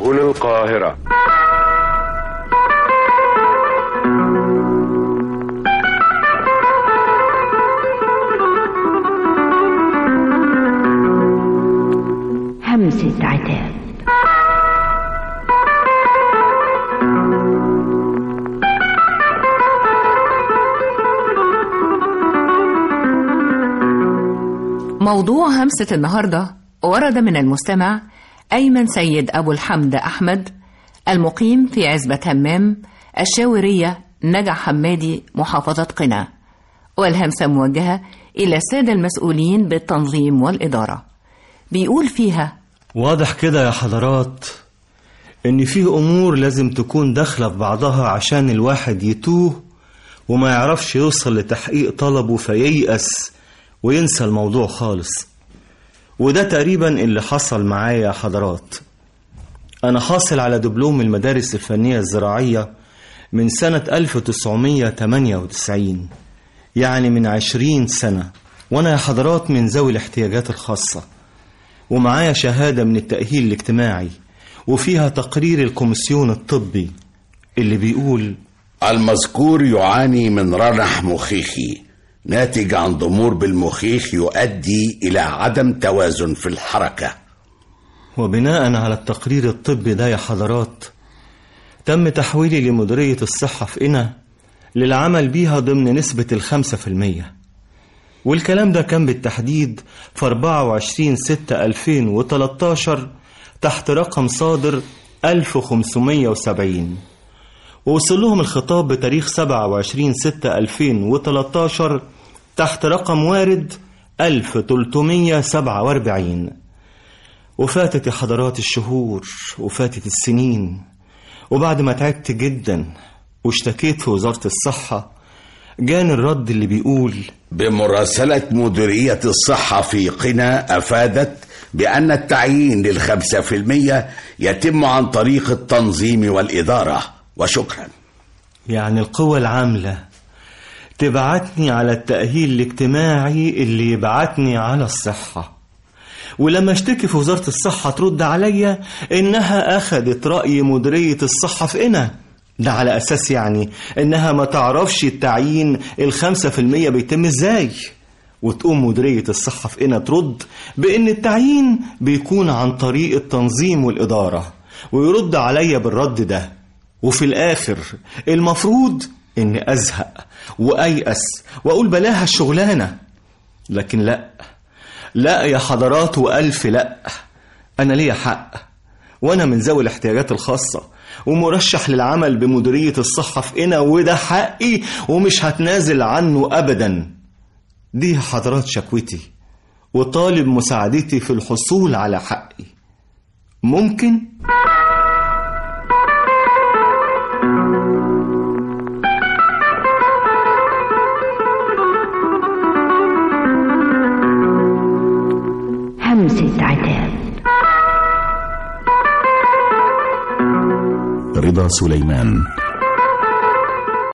سبل القاهرة همسة عتاب موضوع همسة النهاردة ورد من المستمع أيمن سيد أبو الحمد أحمد المقيم في عزبة همام الشاورية نجع حمادي محافظة قنا والهمسة موجهة إلى السادة المسؤولين بالتنظيم والإدارة بيقول فيها واضح كده يا حضرات ان فيه امور لازم تكون داخله في بعضها عشان الواحد يتوه وما يعرفش يوصل لتحقيق طلبه فييأس وينسى الموضوع خالص وده تقريبا اللي حصل معايا يا حضرات انا حاصل على دبلوم المدارس الفنيه الزراعيه من سنه 1998 يعني من عشرين سنه وانا يا حضرات من ذوي الاحتياجات الخاصه ومعايا شهادة من التأهيل الاجتماعي وفيها تقرير الكوميسيون الطبي اللي بيقول المذكور يعاني من رنح مخيخي ناتج عن ضمور بالمخيخ يؤدي إلى عدم توازن في الحركة وبناء على التقرير الطبي ده يا حضرات تم تحويلي لمديرية الصحة في قنا للعمل بيها ضمن نسبة الخمسة في المية والكلام ده كان بالتحديد في 24 6 2013 تحت رقم صادر 1570 ووصل لهم الخطاب بتاريخ 27 6 2013 تحت رقم وارد 1347 وفاتت يا حضرات الشهور وفاتت السنين وبعد ما تعبت جدا واشتكيت في وزارة الصحة جاني الرد اللي بيقول بمراسلة مديرية الصحة في قنا أفادت بأن التعيين للخمسة في المية يتم عن طريق التنظيم والإدارة وشكرا يعني القوة العاملة تبعتني على التأهيل الاجتماعي اللي يبعتني على الصحة ولما اشتكي في وزارة الصحة ترد عليا إنها أخدت رأي مديرية الصحة في قنا ده على أساس يعني إنها ما تعرفش التعيين الخمسة في المية بيتم إزاي وتقوم مديرية الصحة في قنا ترد بإن التعيين بيكون عن طريق التنظيم والإدارة ويرد عليا بالرد ده وفي الآخر المفروض إني أزهق وأيأس وأقول بلاها الشغلانة لكن لأ لا يا حضرات وألف لأ أنا ليا حق وأنا من ذوي الاحتياجات الخاصة ومرشح للعمل بمديرية الصحة في قنا وده حقي ومش هتنازل عنه أبدا دي حضرات شكوتي وطالب مساعدتي في الحصول على حقي ممكن؟ همسة عتاب رضا سليمان